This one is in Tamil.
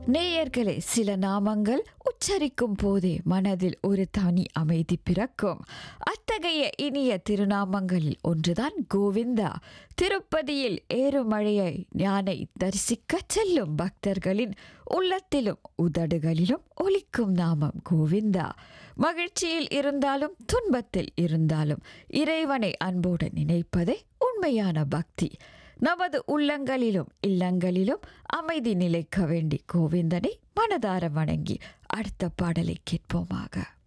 நேயர்களே சில நாமங்கள் உச்சரிக்கும் போதே மனதில் ஒரு தனி அமைதி பிறக்கும் அத்தகைய இனிய திருநாமங்களில் ஒன்றுதான் கோவிந்தா திருப்பதியில் ஏறுமழையை ஞானை தரிசிக்க செல்லும் பக்தர்களின் உள்ளத்திலும் உதடுகளிலும் ஒலிக்கும் நாமம் கோவிந்தா மகிழ்ச்சியில் இருந்தாலும் துன்பத்தில் இருந்தாலும் இறைவனை அன்போடு நினைப்பதே உண்மையான பக்தி நமது உள்ளங்களிலும் இல்லங்களிலும் அமைதி நிலைக்க வேண்டி கோவிந்தனை மனதார வணங்கி அடுத்த பாடலை கேட்போமாக